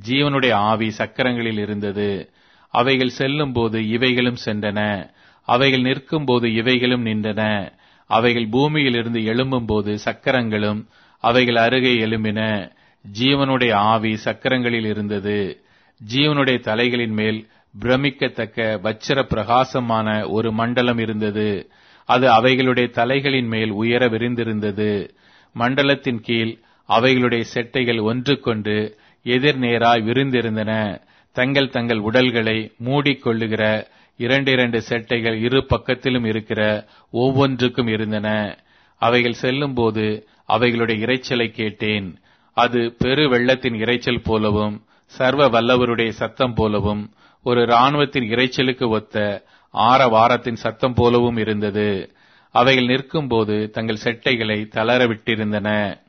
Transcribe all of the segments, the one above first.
ஜீவனுடைய ஆவி சக்கரங்களில் இருந்தது அவைகள் செல்லும்போது இவைகளும் சென்றன அவைகள் நிற்கும்போது இவைகளும் நின்றன அவைகள் பூமியிலிருந்து எழும்பும்போது சக்கரங்களும் அவைகள் அருகே எழும்பின ஜீவனுடைய ஆவி சக்கரங்களில் இருந்தது ஜீவனுடைய தலைகளின் மேல் பிரமிக்கத்தக்க வச்சிர பிரகாசமான ஒரு மண்டலம் இருந்தது அது அவைகளுடைய தலைகளின் மேல் உயர விரிந்திருந்தது மண்டலத்தின் கீழ் அவைகளுடைய செட்டைகள் ஒன்றுக்கொண்டு எதிர்நேராய் விரிந்திருந்தன தங்கள் தங்கள் உடல்களை மூடிக்கொள்ளுகிற இரண்டிரண்டு செட்டைகள் இரு பக்கத்திலும் இருக்கிற ஒவ்வொன்றுக்கும் இருந்தன அவைகள் செல்லும்போது அவைகளுடைய இரைச்சலை கேட்டேன் அது பெரு வெள்ளத்தின் இரைச்சல் போலவும் சர்வ வல்லவருடைய சத்தம் போலவும் ஒரு இராணுவத்தின் இரைச்சலுக்கு ஒத்த ஆரவாரத்தின் சத்தம் போலவும் இருந்தது அவைகள் நிற்கும்போது தங்கள் செட்டைகளை தளர விட்டிருந்தன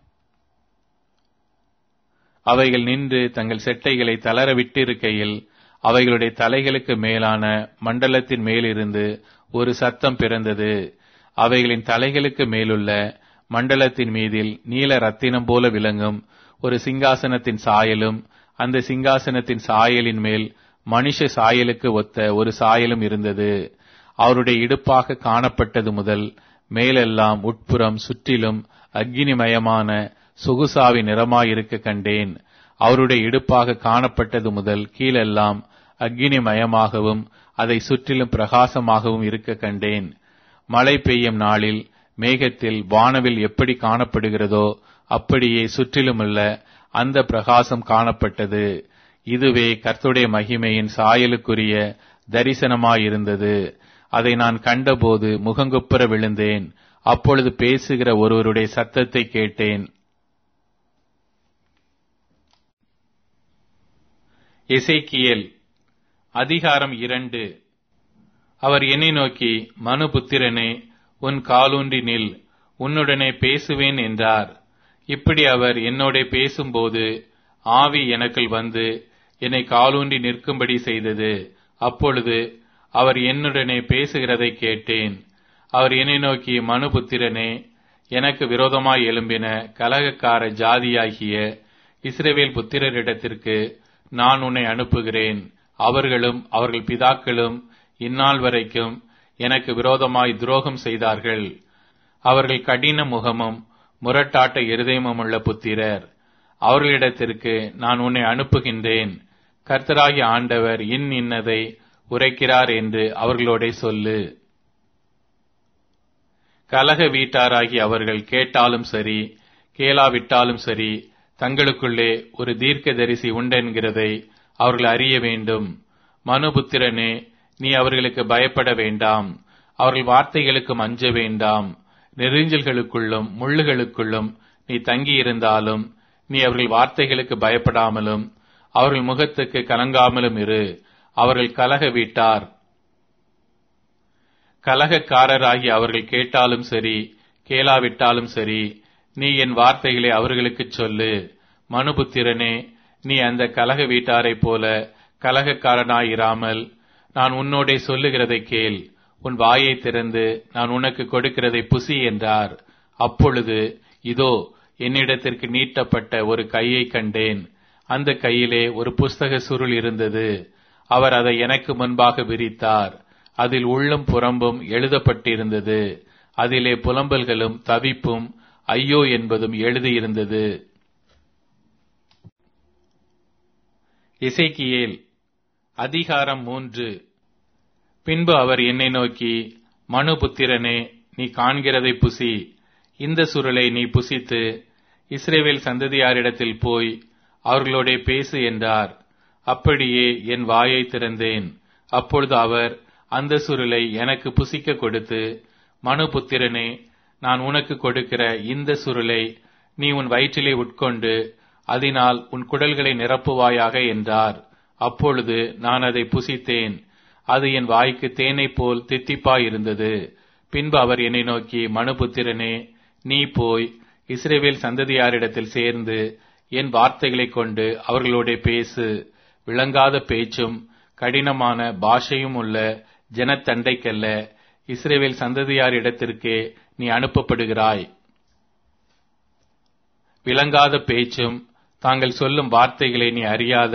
அவைகள் நின்று தங்கள் செட்டைகளை தளர விட்டிருக்கையில் அவைகளுடைய தலைகளுக்கு மேலான மண்டலத்தின் மேலிருந்து ஒரு சத்தம் பிறந்தது அவைகளின் தலைகளுக்கு மேலுள்ள மண்டலத்தின் மீதில் நீல ரத்தினம் போல விளங்கும் ஒரு சிங்காசனத்தின் சாயலும் அந்த சிங்காசனத்தின் சாயலின் மேல் மனுஷ சாயலுக்கு ஒத்த ஒரு சாயலும் இருந்தது அவருடைய இடுப்பாக காணப்பட்டது முதல் மேலெல்லாம் உட்புறம் சுற்றிலும் அக்னிமயமான சொகுசாவி நிறமாயிருக்க கண்டேன் அவருடைய இடுப்பாக காணப்பட்டது முதல் கீழெல்லாம் அக்னிமயமாகவும் அதை சுற்றிலும் பிரகாசமாகவும் இருக்க கண்டேன் மழை பெய்யும் நாளில் மேகத்தில் வானவில் எப்படி காணப்படுகிறதோ அப்படியே சுற்றிலுமுள்ள அந்த பிரகாசம் காணப்பட்டது இதுவே கர்த்துடைய மகிமையின் சாயலுக்குரிய தரிசனமாயிருந்தது அதை நான் கண்டபோது முகங்குப்புற விழுந்தேன் அப்பொழுது பேசுகிற ஒருவருடைய சத்தத்தை கேட்டேன் எசேக்கியேல் அதிகாரம் இரண்டு அவர் என்னை நோக்கி மனுபுத்திரனே உன் காலூன்றி நில் உன்னுடனே பேசுவேன் என்றார் இப்படி அவர் என்னோட பேசும்போது ஆவி எனக்குள் வந்து என்னை காலூன்றி நிற்கும்படி செய்தது அப்பொழுது அவர் என்னுடனே பேசுகிறதை கேட்டேன் அவர் என்னை நோக்கி மனுபுத்திரனே எனக்கு விரோதமாய் எழும்பின கலகக்கார ஜாதியாகிய இஸ்ரேவேல் புத்திரரிடத்திற்கு நான் உன்னை அனுப்புகிறேன் அவர்களும் அவர்கள் பிதாக்களும் இந்நாள் வரைக்கும் எனக்கு விரோதமாய் துரோகம் செய்தார்கள் அவர்கள் கடின முகமும் முரட்டாட்ட இருதயமும் உள்ள புத்திரர் அவர்களிடத்திற்கு நான் உன்னை அனுப்புகின்றேன் கர்த்தராகி ஆண்டவர் இன் இன்னதை உரைக்கிறார் என்று அவர்களோட சொல்லு கலக வீட்டாராகி அவர்கள் கேட்டாலும் சரி கேளாவிட்டாலும் சரி தங்களுக்குள்ளே ஒரு தீர்க்கதரிசி உண்டென்கிறதை அவர்கள் அறிய வேண்டும் மனுபுத்திரனே நீ அவர்களுக்கு பயப்பட வேண்டாம் அவர்கள் வார்த்தைகளுக்கும் அஞ்ச வேண்டாம் நெறிஞ்சல்களுக்குள்ளும் முள்ளுகளுக்குள்ளும் நீ தங்கியிருந்தாலும் நீ அவர்கள் வார்த்தைகளுக்கு பயப்படாமலும் அவர்கள் முகத்துக்கு கலங்காமலும் இரு அவர்கள் கலக வீட்டார் கலகக்காரராகி அவர்கள் கேட்டாலும் சரி கேளாவிட்டாலும் சரி நீ என் வார்த்தைகளை அவர்களுக்கு சொல்லு மனுபுத்திரனே நீ அந்த கலக வீட்டாரைப் போல கலகக்காரனாயிராமல் நான் உன்னோடே சொல்லுகிறதை கேள் உன் வாயை திறந்து நான் உனக்கு கொடுக்கிறதை புசி என்றார் அப்பொழுது இதோ என்னிடத்திற்கு நீட்டப்பட்ட ஒரு கையை கண்டேன் அந்த கையிலே ஒரு புஸ்தக சுருள் இருந்தது அவர் அதை எனக்கு முன்பாக விரித்தார் அதில் உள்ளும் புறம்பும் எழுதப்பட்டிருந்தது அதிலே புலம்பல்களும் தவிப்பும் ஐயோ என்பதும் எழுதியிருந்தது இசைக்கியேல் அதிகாரம் மூன்று பின்பு அவர் என்னை நோக்கி மனுபுத்திரனே நீ காண்கிறதை புசி இந்த சுருளை நீ புசித்து இஸ்ரேவேல் சந்ததியாரிடத்தில் போய் அவர்களோட பேசு என்றார் அப்படியே என் வாயை திறந்தேன் அப்பொழுது அவர் அந்த சுருளை எனக்கு புசிக்க கொடுத்து மனுபுத்திரனே நான் உனக்கு கொடுக்கிற இந்த சுருளை நீ உன் வயிற்றிலே உட்கொண்டு அதனால் உன் குடல்களை நிரப்புவாயாக என்றார் அப்பொழுது நான் அதை புசித்தேன் அது என் வாய்க்கு தேனைப் போல் தித்திப்பாயிருந்தது பின்பு அவர் என்னை நோக்கி மனுபுத்திரனே நீ போய் இஸ்ரேவேல் சந்ததியாரிடத்தில் சேர்ந்து என் வார்த்தைகளைக் கொண்டு அவர்களோட பேசு விளங்காத பேச்சும் கடினமான பாஷையும் உள்ள ஜனத்தண்டைக்கல்ல இஸ்ரேவேல் சந்ததியாரிடத்திற்கே நீ அனுப்பப்படுகிறாய் விளங்காத பேச்சும் தாங்கள் சொல்லும் வார்த்தைகளை நீ அறியாத